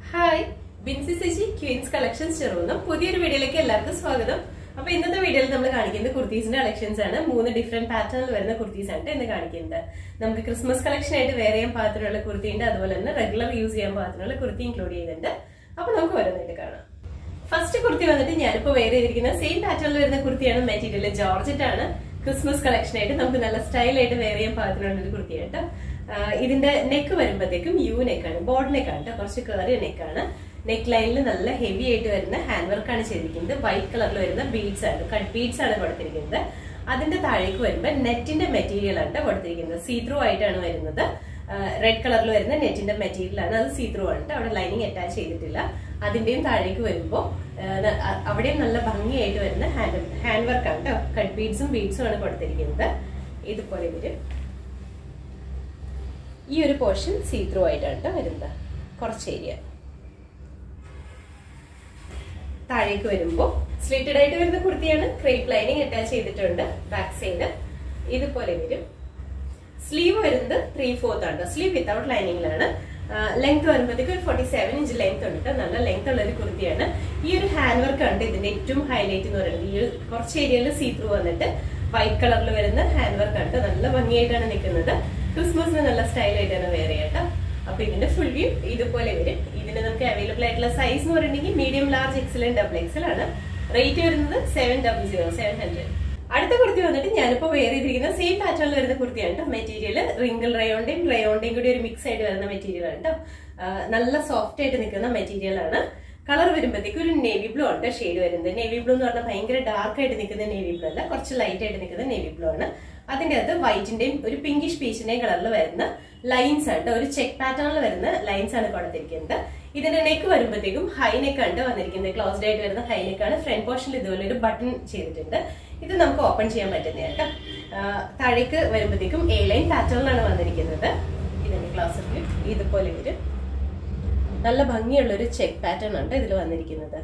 Hi Binsy Seji Queens collections ചെറുന്ന പുതിയൊരു വീഡിയോയിലേക്ക് എല്ലാവർക്കും സ്വാഗതം അപ്പൊ ഇന്നത്തെ വീഡിയോയിൽ നമ്മൾ കാണിക്കുന്നത് കുർത്തീസിന്റെ കളക്ഷൻസ് ആണ് മൂന്ന് ഡിഫറെന്റ് പാറ്റേണിൽ വരുന്ന കുർത്തീസ് ആണ് ഇന്ന് കാണിക്കുന്നത് നമുക്ക് ക്രിസ്മസ് കളക്ഷൻ ആയിട്ട് വേറെ ചെയ്യാൻ പാകത്തിനുള്ള കുർത്തി ഉണ്ട് അതുപോലെ തന്നെ റെഗുലർ യൂസ് ചെയ്യാൻ പാകത്തിനുള്ള കുർത്തി ഇൻക്ലൂഡ് ചെയ്യുന്നുണ്ട് അപ്പൊ നമുക്ക് ഓരോന്നായിട്ട് കാണാം ഫസ്റ്റ് കുർത്തി വന്നിട്ട് ഞാനിപ്പോ വേറെ ചെയ്തിരിക്കുന്ന സെയിം പാറ്റേണിൽ വരുന്ന കുർത്തിയാണ് മെറ്റീരിയൽ ജോർജറ്റ് ആണ് ക്രിസ്മസ് കളക്ഷൻ ആയിട്ട് നമുക്ക് നല്ല സ്റ്റൈലായിട്ട് വേറെ ചെയ്യാൻ പാകത്തിനുള്ള ഒരു കുർത്തിയായിട്ട് ഇതിന്റെ നെക്ക് വരുമ്പോഴത്തേക്കും യു നെക്കാണ് ബോർഡ് നെക്കാണ് കേട്ടോ കുറച്ച് കയറിയ നെക്കാണ് നെക്ക് ലൈനിൽ നല്ല ഹെവി ആയിട്ട് വരുന്ന ഹാൻഡ് വർക്കാണ് ചെയ്തിരിക്കുന്നത് വൈറ്റ് കളറിൽ വരുന്ന ബീഡ്സ് ആണ് കട്ട് ബീഡ്സ് ആണ് കൊടുത്തിരിക്കുന്നത് അതിന്റെ താഴേക്ക് വരുമ്പോൾ നെറ്റിന്റെ മെറ്റീരിയൽ ആണ് കൊടുത്തിരിക്കുന്നത് സീ ത്രൂ ആയിട്ടാണ് വരുന്നത് റെഡ് കളറിൽ വരുന്ന നെറ്റിന്റെ മെറ്റീരിയൽ ആണ് അത് സീ ത്രൂ ആണ് ട്ടോ. അവിടെ ലൈനിങ് അറ്റാച്ച് ചെയ്തിട്ടില്ല അതിന്റെയും താഴേക്ക് വരുമ്പോൾ അവിടെയും നല്ല ഭംഗിയായിട്ട് വരുന്ന ഹാൻഡ് ഹാൻഡ് വർക്ക് ആണ് കേട്ടോ കട്ട് ബീഡ്സും ബീഡ്സും ആണ് കൊടുത്തിരിക്കുന്നത് ഇതുപോലെ വരും ഈ ഒരു പോർഷൻ സീ ത്രൂ ആയിട്ടാണ് ട്ടോ വരുന്നത് കുറച്ച് ഏരിയ താഴേക്ക് വരുമ്പോൾ സ്ലിറ്റഡ് ആയിട്ട് വരുന്ന കുർത്തിയാണ് ക്രേപ്പ് ലൈനിങ് അറ്റാച്ച് ചെയ്തിട്ടുണ്ട് ബാക്ക് സൈഡ് ഇതുപോലെ വരും സ്ലീവ് വരുന്നത് ത്രീ ഫോർത്ത് ആണ് സ്ലീവ് വിത്തൗട്ട് ലൈനിങ്ങിലാണ് ലെങ്ത് വരുമ്പോഴത്തേക്ക് ഒരു ഫോർട്ടി സെവൻ ഇഞ്ച് ലെങ്ത് ഉണ്ട് ട്ടോ. നല്ല ലെങ്ത് ഉള്ള ഒരു കുർത്തിയാണ് ഈ ഒരു ഹാൻഡ് വർക്ക് ആണ് ഇതിന്റെ ഏറ്റവും ഹൈലൈറ്റ് എന്ന് പറയുന്നത് ഈ ഒരു കുറച്ച് ഏരിയയിൽ സീ ത്രൂ വന്നിട്ട് വൈറ്റ് കളറിൽ വരുന്ന ഹാൻഡ് വർക്ക് ആണ് ട്ടോ. നല്ല ഭംഗിയായിട്ടാണ് നിൽക്കുന്നത് ക്രിസ്മസിന് നല്ല സ്റ്റൈലായിട്ടാണ് വേറെ കേട്ടോ അപ്പൊ ഇതിന്റെ ഫുൾ വ്യൂ ഇതുപോലെ വരും ഇതിന് നമുക്ക് അവൈലബിൾ ആയിട്ടുള്ള സൈസ് എന്ന് പറയുന്നെങ്കിൽ medium large XL double XL ആണ് റേറ്റ് വരുന്നത് seven double zero seven hundred അടുത്ത കുർത്തി വന്നിട്ട് ഞാനിപ്പോ വേറെ ചെയ്തിരിക്കുന്ന സെയിം പാറ്റേണിൽ വരുന്ന കുർത്തിയാണ് കേട്ടോ മെറ്റീരിയൽ റിങ്കിൾ റയോണ്ടയും റയോണ്ടയും കൂടി ഒരു മിക്സ് ആയിട്ട് വരുന്ന മെറ്റീരിയൽ ആണ് കേട്ടോ നല്ല സോഫ്റ്റ് ആയിട്ട് നിൽക്കുന്ന മെറ്റീരിയൽ ആണ് കളർ വരുമ്പോഴത്തേക്ക് ഒരു നേവി ബ്ലൂ ആണ് ഷെയ്ഡ് വരുന്നത് നേവി ബ്ലൂ എന്ന് പറഞ്ഞാൽ ഭയങ്കര ഡാർക്ക് ആയിട്ട് നിൽക്കുന്ന നേവി ബ്ലൂ അല്ല കുറച്ച് ലൈറ്റ് ആയിട്ട് നിൽക്കുന്ന നേവി ബ്ലൂ ആണ് അതിന്റെ അകത്ത് വൈറ്റിന്റെയും ഒരു പിങ്കിഷ് പീച്ചിന്റെയും കളറിൽ വരുന്ന ലൈൻസ് ആണ് ഒരു ചെക്ക് പാറ്റേണിൽ വരുന്ന ലൈൻസ് ആണ് കൊടുത്തിരിക്കുന്നത് ഇതിന്റെ നെക്ക് വരുമ്പോഴത്തേക്കും ഹൈ നെക്ക് ആണ് വന്നിരിക്കുന്നത് ക്ലോസ്ഡ് ആയിട്ട് വരുന്ന ഹൈ നെക്ക് ആണ് ഫ്രണ്ട് പോർഷനിൽ ഇതുപോലെ ഒരു ബട്ടൺ ചെയ്തിട്ടുണ്ട് ഇത് നമുക്ക് ഓപ്പൺ ചെയ്യാൻ പറ്റുന്ന കേട്ടോ താഴേക്ക് വരുമ്പോഴത്തേക്കും എ ലൈൻ പാറ്റേണിലാണ് വന്നിരിക്കുന്നത് ഇതിന്റെ ക്ലാസ് ഇതുപോലെ വരും നല്ല ഭംഗിയുള്ള ഒരു ചെക്ക് പാറ്റേൺ ആണ് ഇതിൽ വന്നിരിക്കുന്നത്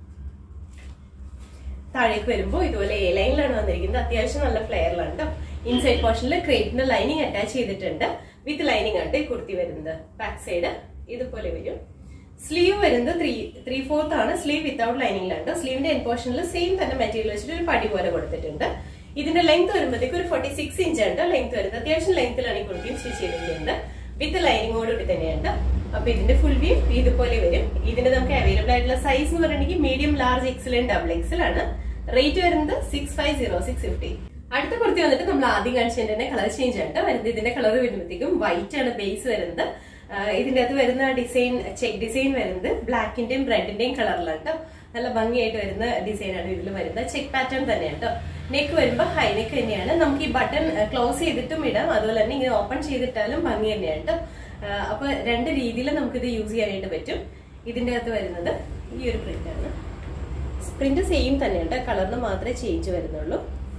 താഴേക്ക് വരുമ്പോൾ ഇതുപോലെ എ ലൈനിലാണ് വന്നിരിക്കുന്നത് അത്യാവശ്യം നല്ല ഫ്ലെയറിലാണ് കേട്ടോ ഇൻസൈഡ് പോർഷനിൽ ക്രേറ്റിന്റെ ലൈനിങ് അറ്റാച്ച് ചെയ്തിട്ടുണ്ട് വിത്ത് ലൈനിങ് ആണ് ഈ കുർത്തി വരുന്നത് ബാക്ക് സൈഡ് ഇതുപോലെ വരും സ്ലീവ് വരുന്നത് ത്രീ ത്രീ ഫോർത്ത് ആണ് സ്ലീവ് വിത്തൗട്ട് ലൈനിങ്ങിലാണ് സ്ലീവിന്റെ എൻ പോർഷനിൽ സെയിം തന്നെ മെറ്റീരിയൽ വെച്ചിട്ട് ഒരു പടി പോലെ കൊടുത്തിട്ടുണ്ട് ഇതിന്റെ ലെങ്ത് വരുമ്പോഴത്തേക്ക് ഒരു ഫോർട്ടി സിക്സ് ഇഞ്ച് ആണ് ലെങ്ത് വരുന്നത് അത്യാവശ്യം ലെങ്ത്തിലാണ് ഈ കുർത്തിയും സ്റ്റിച്ച് ചെയ്തിരിക്കുന്നത് വിത്ത് ലൈനിങ്ങോടുകൂടി തന്നെയുണ്ട് അപ്പൊ ഇതിന്റെ ഫുൾ വ്യൂ ഇതുപോലെ വരും ഇതിന്റെ നമുക്ക് അവൈലബിൾ ആയിട്ടുള്ള സൈസ് എന്ന് പറയുന്നത് medium large XL double XL ആണ് റേറ്റ് വരുന്നത് six five zero six fifty അടുത്ത കുർത്തി വന്നിട്ട് നമ്മൾ ആദ്യം കാണിച്ചതിന്റെ തന്നെ കളർ ചേഞ്ച് ആണ് വരുന്നത് ഇതിന്റെ കളർ വരുമ്പോഴത്തേക്കും വൈറ്റ് ആണ് ബേസ് വരുന്നത് ഇതിന്റെ അകത്ത് വരുന്ന ഡിസൈൻ ചെക്ക് ഡിസൈൻ വരുന്നത് ബ്ലാക്കിന്റെയും റെഡിന്റെയും കളറിലാണ് കേട്ടോ നല്ല ഭംഗിയായിട്ട് വരുന്ന ഡിസൈൻ ആണ് ഇതിൽ വരുന്നത് ചെക്ക് പാറ്റേൺ തന്നെയാണ് കേട്ടോ നെക്ക് വരുമ്പോൾ ഹൈ നെക്ക് തന്നെയാണ് നമുക്ക് ഈ ബട്ടൺ ക്ലോസ് ചെയ്തിട്ടും ഇടാം അതുപോലെ തന്നെ ഇങ്ങനെ ഓപ്പൺ ചെയ്തിട്ടാലും ഭംഗി തന്നെയാണ് കേട്ടോ അപ്പൊ രണ്ട് രീതിയിൽ നമുക്കിത് യൂസ് ചെയ്യാനായിട്ട് പറ്റും ഇതിന്റെ അകത്ത് വരുന്നത് ഈ ഒരു പ്രിന്റ് ആണ് പ്രിന്റ് സെയിം തന്നെയുണ്ട് കളറിന് മാത്രമേ ചേഞ്ച് വരുന്നുള്ളൂ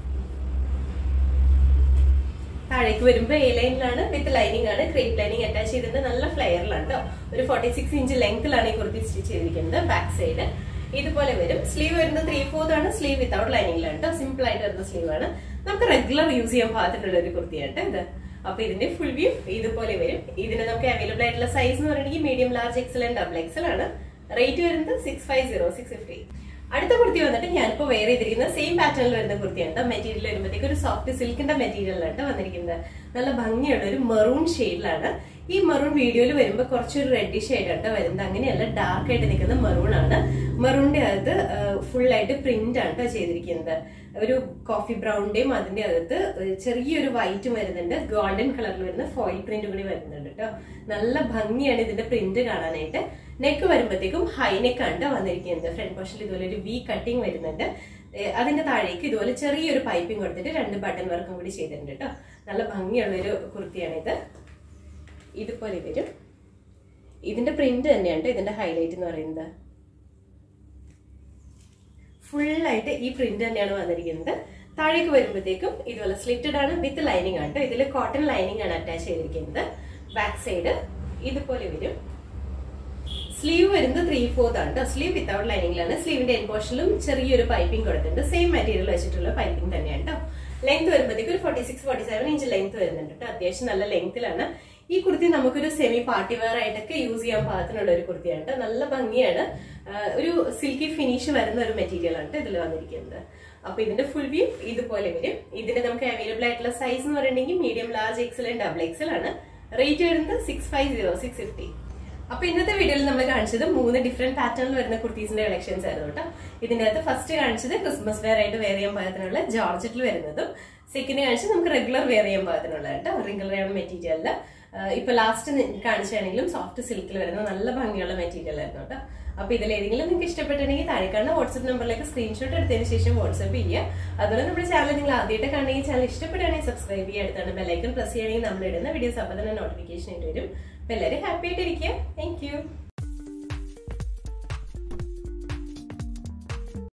താഴേക്ക് വരുമ്പോൾ എ ലൈനിലാണ് വിത്ത് ലൈനിങ് ആണ് ക്രേപ്പ് ലൈനിങ് അറ്റാച്ച് ചെയ്തിട്ട് നല്ല ഫ്ലെയറിലാണ് കേട്ടോ ഒരു ഫോർട്ടി സിക്സ് ഇഞ്ച് ലെങ്ത്തിലാണ് ഈ കുർത്തി സ്റ്റിച്ച് ചെയ്തിരിക്കുന്നത് ബാക്ക് സൈഡ് ഇതുപോലെ വരും സ്ലീവ് വരുന്നത് ത്രീ ഫോർത്ത് ആണ് സ്ലീവ് വിത്തൗട്ട് ലൈനിങ്ങിലാണ് കേട്ടോ സിമ്പിൾ ആയിട്ട് വരുന്ന സ്ലീവ് ആണ് നമുക്ക് റെഗുലർ യൂസ് ചെയ്യാൻ പാകത്തിലുള്ള ഒരു കുർത്തിയാണ് ഇത് അപ്പൊ ഇതിന്റെ ഫുൾ വ്യൂ ഇതുപോലെ വരും ഇതിന് നമുക്ക് അവൈലബിൾ ആയിട്ടുള്ള സൈസ് എന്ന് പറയുന്നത് medium large XL and double XL ആണ് റേറ്റ് വരുന്നത് six five zero six fifty അടുത്ത കുർത്തി വന്നിട്ട് ഞാനിപ്പോ വേറെ ചെയ്തിരിക്കുന്ന സെയിം പാറ്റേണിൽ വരുന്ന കുർത്തിയാണ് മെറ്റീരിയൽ വരുമ്പോഴത്തേക്ക് ഒരു സോഫ്റ്റ് സിൽക്കിന്റെ മെറ്റീരിയലാണ് വന്നിരിക്കുന്നത് നല്ല ഭംഗിയുള്ള ഒരു മെറൂൺ ഷെയ്ഡിലാണ് ഈ മെറൂൺ വീഡിയോയിൽ വരുമ്പോൾ കുറച്ചൊരു റെഡിഷ് ആയിട്ടാണ് വരുന്നത് അങ്ങനെയല്ല ഡാർക്ക് ആയിട്ട് നിൽക്കുന്ന മെറൂൺ ആണ് മെറൂണിന്റെ അകത്ത് ഫുൾ ആയിട്ട് പ്രിന്റ് ആണ് കേട്ടോ ചെയ്തിരിക്കുന്നത് ഒരു കോഫി ബ്രൗണിന്റെയും അതിന്റെ അകത്ത് ചെറിയൊരു വൈറ്റും വരുന്നുണ്ട് ഗോൾഡൻ കളറിൽ വരുന്ന ഫോയിൽ പ്രിന്റ് കൂടി വരുന്നുണ്ട് കേട്ടോ നല്ല ഭംഗിയാണ് ഇതിന്റെ പ്രിന്റ് കാണാനായിട്ട് നെക്ക് വരുമ്പോഴത്തേക്കും ഹൈ നെക്ക് ആണ് വന്നിരിക്കുന്നത് ഫ്രണ്ട് പോർഷനിൽ ഇതുപോലെ ഒരു വി കട്ടിങ് വരുന്നുണ്ട് അതിന്റെ താഴേക്ക് ഇതുപോലെ ചെറിയൊരു പൈപ്പിംഗ് കൊടുത്തിട്ട് രണ്ട് ബട്ടൺ വർക്കും കൂടി ചെയ്തിട്ടുണ്ട് കേട്ടോ നല്ല ഭംഗിയുള്ള ഒരു കുർത്തിയാണ് ഇത് ഇതുപോലെ വരും ഇതിന്റെ പ്രിന്റ് തന്നെയാണ് ഇതിന്റെ ഹൈലൈറ്റ് എന്ന് പറയുന്നത് ഫുള്ളായിട്ട് ഈ പ്രിന്റ് തന്നെയാണ് വന്നിരിക്കുന്നത് താഴേക്ക് വരുമ്പോഴത്തേക്കും ഇതുപോലെ സ്ലിറ്റഡ് ആണ് വിത്ത് ലൈനിങ് ആണ് ഇതിൽ കോട്ടൺ ലൈനിങ് ആണ് അറ്റാച്ച് ചെയ്തിരിക്കുന്നത് ബാക്ക് സൈഡ് ഇതുപോലെ വരും സ്ലീവ് വരുന്നത് ത്രീ ഫോർത്ത് ആണ് സ്ലീവ് വിത്തൗട്ട് ലൈനിങ്ങിലാണ് സ്ലീവിന്റെ എൻ പോർഷനിലും ചെറിയൊരു പൈപ്പിംഗ് കൊടുത്തിട്ടുണ്ട് സെയിം മെറ്റീരിയൽ വെച്ചിട്ടുള്ള പൈപ്പിംഗ് തന്നെയാണ് കേട്ടോ ലെങ്ത് വരുമ്പോഴത്തേക്ക് ഒരു forty six forty seven inch length വരുന്നുണ്ട് കേട്ടോ അത്യാവശ്യം നല്ല ലെങ്ത്തിലാണ് ഈ കുർത്തി നമുക്കൊരു സെമി പാർട്ടി വെയർ ആയിട്ടൊക്കെ യൂസ് ചെയ്യാൻ പാകത്തിനുള്ള ഒരു കുർത്തിയാണ് ട്ടോ. നല്ല ഭംഗിയാണ് ആ, ഒരു സിൽക്കി ഫിനിഷ് വരുന്ന ഒരു മെറ്റീരിയൽ ആണ് ട്ടോ ഇതിൽ വന്നിരിക്കുന്നത് അപ്പൊ ഇതിന്റെ ഫുൾ വ്യൂ ഇതുപോലെ വരും ഇതിന്റെ നമുക്ക് അവൈലബിൾ ആയിട്ടുള്ള സൈസ് എന്ന് പറയുന്നെങ്കിൽ medium large XL and double XL ആണ് റേറ്റ് വരുന്നത് six five zero six fifty അപ്പൊ ഇന്നത്തെ വീഡിയോയിൽ നമ്മൾ കാണിച്ചത് മൂന്ന് ഡിഫറെന്റ് പാറ്റേണിൽ വരുന്ന കുർത്തീസിന്റെ കളക്ഷൻസ് ആയിരുന്നു കേട്ടോ ഇതിന്റെ അകത്ത് ഫസ്റ്റ് കാണിച്ചത് ക്രിസ്മസ് വെയർ ആയിട്ട് വെയർ ചെയ്യാൻ പാകത്തിനുള്ള ജോർജറ്റിൽ വരുന്നതും സെക്കൻഡ് കാണിച്ചത് നമുക്ക് റെഗുലർ വെയർ ചെയ്യാൻ പാകത്തിനുള്ള കേട്ടോ റിംഗിൾ റയോൺ മെറ്റീരിയലില് ഇപ്പൊ ലാസ്റ്റ് കാണിച്ചാണെങ്കിലും സോഫ്റ്റ് സിൽക്കിൽ വരുന്ന നല്ല ഭംഗിയുള്ള മെറ്റീരിയൽ ആയിരുന്നു കേട്ടോ അപ്പൊ ഇതിൽ ഏതെങ്കിലും നിങ്ങൾക്ക് ഇഷ്ടപ്പെട്ടിട്ടുണ്ടെങ്കിൽ താഴെ കാണുന്ന വാട്സ്ആപ്പ് നമ്പറിലേക്ക് സ്ക്രീൻഷോട്ട് എടുത്തതിന് ശേഷം വാട്സ്ആപ്പ് ചെയ്യുക അതുപോലെ നമ്മുടെ ചാനൽ നിങ്ങൾ ആദ്യമായിട്ട് കാണുകയും ചാനൽ ഇഷ്ടപ്പെടുകയാണെങ്കിൽ സബ്സ്ക്രൈബ് ചെയ്യുക അടുത്താണ് ബെല്ലൈക്കൺ പ്രസ് ചെയ്യുകയാണെങ്കിൽ നമ്മൾ ഇടുന്ന വീഡിയോസ് അപ്പോൾ തന്നെ നോട്ടിഫിക്കേഷൻ ആയിട്ട് വരും അപ്പൊ എല്ലാവരും ഹാപ്പി ആയിട്ടിരിക്കുക താങ്ക് യു